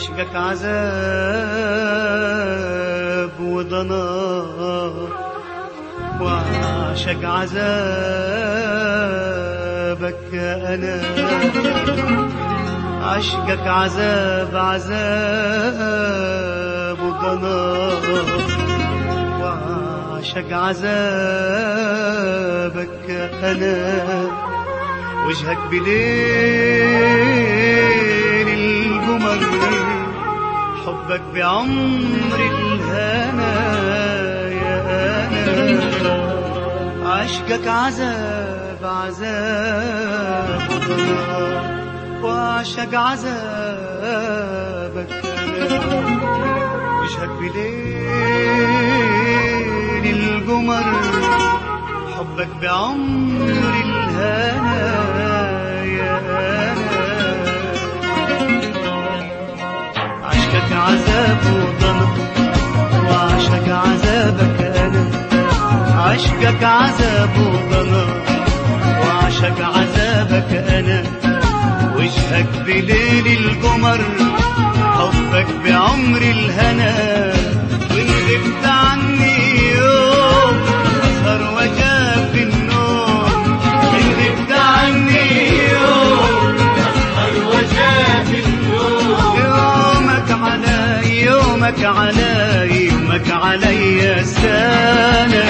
عشقك عذاب وضنا وعشق عذابك أنا عشقك عذاب عذاب وضنا وعشق عذابك أنا وجهك بليل القمر حبك بعمر الهنا يا أنا عشقك عذاب عذاب وعشق عذابك وجهك بليل القمر حبك بعمر الهنا يا أنا عشقك عذاب وضنا وعشق عذابك أنا عشقك عذاب وضنا وعشق عذابك أنا وجهك بليل القمر حبك بعمر الهنا وإن غبت عني يوم أسهر وجاب في النوم إن غبت عني يوم أسهر وجاب في النوم يومك علي يومك علي يومك علي سنة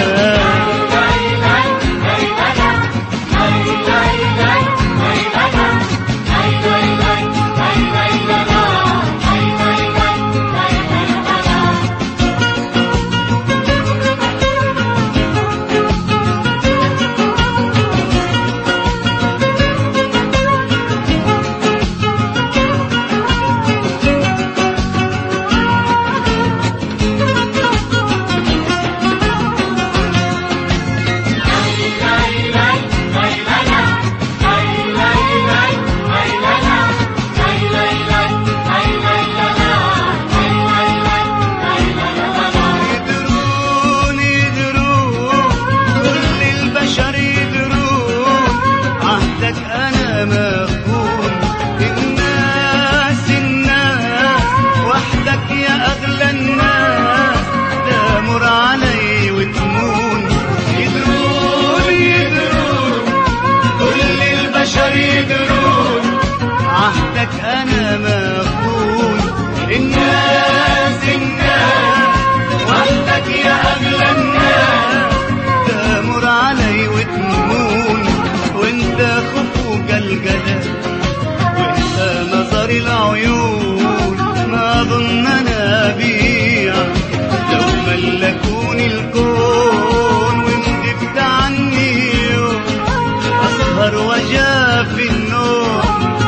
يدرون يدرون كل البشر يدرون عهدك انا مخون الناس الناس وحدك يا اغلى الناس تامر علي وتمون يدرون يدرون كل البشر يدرون عهدك انا مخون الناس الناس وحدك يا اغلى الناس تامر علي وتمون وانت خفوق القدر وانت نظر العيون ما اظن انا بيع لو ملكوني الكون وان غبت عني يوم اسهر وجاف النوم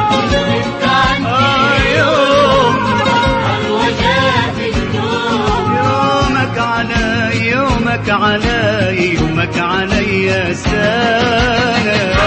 آه يوم يومك علي يومك علي يومك علي سنة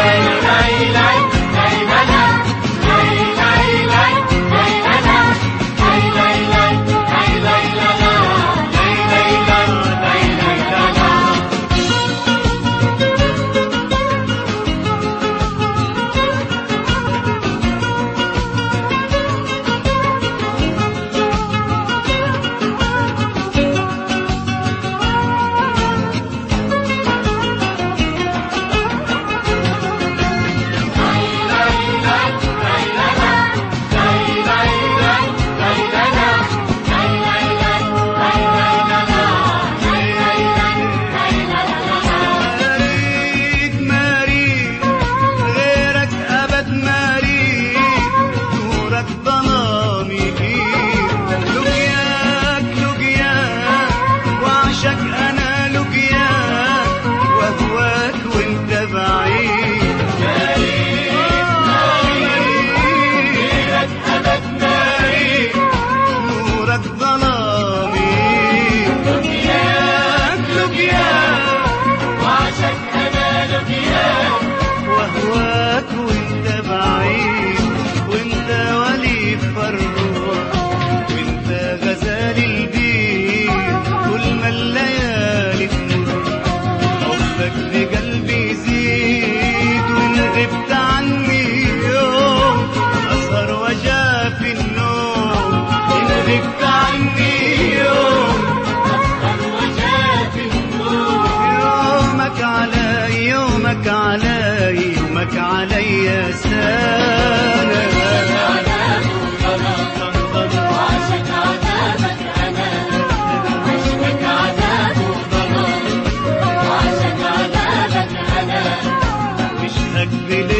يومك عليا سنة عذاب وضلال وعشق عذابك أنا عشقك عذاب وضلال وعشق عذابك أنا مش هكذب